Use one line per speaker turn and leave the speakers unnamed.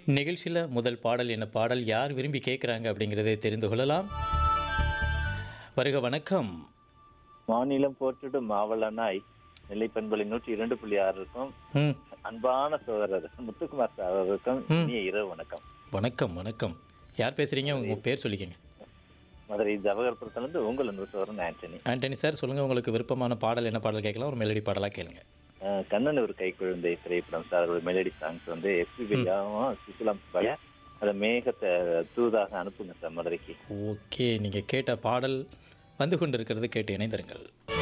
நிகழ்ச்சியில் முதல் பாடல் என்ன பாடல் யார் விரும்பி கேட்குறாங்க அப்படிங்கிறதை தெரிந்து கொள்ளலாம் வருக வணக்கம்
மாநிலம் போற்றிடும் மாவளனாய் நெல்லை பண்பலை நூற்றி இரண்டு புள்ளி ஆறு இருக்கும்
ம்
அன்பான சோதரர் முத்துக்குமார் சார் அவருக்கும்
ம்.
இனிய இரவு வணக்கம்
வணக்கம் வணக்கம் யார் பேசுகிறீங்க உங்கள் பேர் சொல்லிக்கங்க
மதுரை ஜவஹர்புரத்துலேருந்து உங்கள் அன்பு சோதரன் ஆண்டனி
ஆண்டனி சார் சொல்லுங்கள் உங்களுக்கு விருப்பமான பாடல் என்ன பாடல் கேட்கலாம் ஒரு மெலடி பாடலாக கேளுங்க
அஹ், கண்ணன் ஒரு கை குழந்தை திரைப்படம் சார் ஒரு மெலடி சாங்ஸ் வந்து எஸ்பிபியாவும் சுசிலாம் பாடிய அதை மேகத்தை தூதாக அனுப்புங்க சார் மதுரைக்கு
ஓகே நீங்கள் கேட்ட பாடல் வந்து கொண்டிருக்கிறது கேட்டு இணைந்திருங்கள்